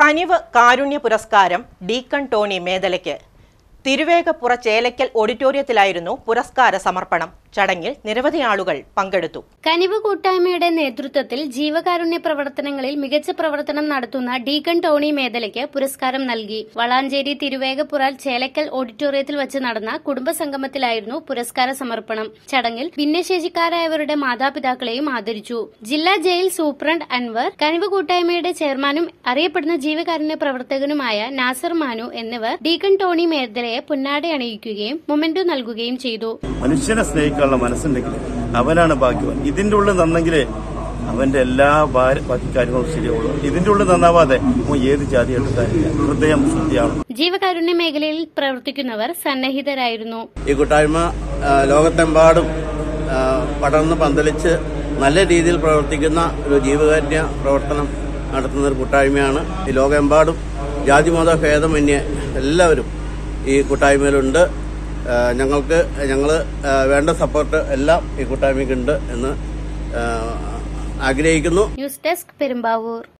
കനിവ് കാരുണ്യ പുരസ്കാരം ഡീക്കൺ ടോണി മേദലയ്ക്ക് തിരുവേഗപ്പുറ ചേലക്കൽ ഓഡിറ്റോറിയത്തിലായിരുന്നു പുരസ്കാര സമർപ്പണം ചടങ്ങിൽ നിരവധി ആളുകൾ പങ്കെടുത്തു കനിവ് കൂട്ടായ്മയുടെ നേതൃത്വത്തിൽ ജീവകാരുണ്യ പ്രവർത്തനങ്ങളിൽ മികച്ച പ്രവർത്തനം നടത്തുന്ന ഡീകൺ ടോണി മേദലയ്ക്ക് പുരസ്കാരം നൽകി വളാഞ്ചേരി തിരുവേഗപ്പുറ ചേലക്കൽ ഓഡിറ്റോറിയത്തിൽ വെച്ച് നടന്ന കുടുംബസംഗമത്തിലായിരുന്നു പുരസ്കാര സമർപ്പണം ചടങ്ങിൽ ഭിന്നശേഷിക്കാരായവരുടെ മാതാപിതാക്കളെയും ആദരിച്ചു ജില്ലാ ജയിൽ സൂപ്രണ്ട് അൻവർ കനിവ് കൂട്ടായ്മയുടെ ചെയർമാനും അറിയപ്പെടുന്ന ജീവകാരുണ്യ പ്രവർത്തകനുമായ നാസർ മാനു എന്നിവർ ഡീകൺ ടോണി മേദലയെ പൊന്നാട അണിയിക്കുകയും മൊമെന്റോ നൽകുകയും ചെയ്തു മനുഷ്യനെ സ്നേഹിക്കാനുള്ള മനസ്സുണ്ടെങ്കിൽ അവനാണ് ഭാഗ്യവാൻ ഇതിന്റെ ഉള്ളിൽ നന്നെങ്കിലേ അവന്റെ എല്ലാ ഭാര- ബാക്കി കാര്യങ്ങളും ശരിയാവുള്ളൂ ഇതിന്റെ ഉള്ളിൽ നന്നാവാതെ അവൻ ഏത് ജാതി എടുത്താലില്ല ഹൃദയം ശുദ്ധിയാണ് ജീവകാരുണ്യ മേഖലയിൽ പ്രവർത്തിക്കുന്നവർ സന്നഹിതരായിരുന്നു ഈ കൂട്ടായ്മ ആ, ലോകത്തെമ്പാടും ആ, പടർന്ന് പന്തലിച്ച് നല്ല രീതിയിൽ പ്രവർത്തിക്കുന്ന ഒരു ജീവകാരുണ്യ പ്രവർത്തനം നടത്തുന്ന ഒരു കൂട്ടായ്മയാണ് ഈ ലോകമെമ്പാടും ജാതിമത ഭേദമന്യേ എല്ലാവരും ഈ കൂട്ടായ്മയിലുണ്ട് ആ, ഞങ്ങൾക്ക് ഞങ്ങൾ വേണ്ട സപ്പോർട്ട് എല്ലാം ഈ കൂട്ടായ്മയ്ക്കുണ്ട് എന്ന് ആ, ആഗ്രഹിക്കുന്നു ന്യൂസ് ഡെസ്ക് പെരുമ്പാവൂർ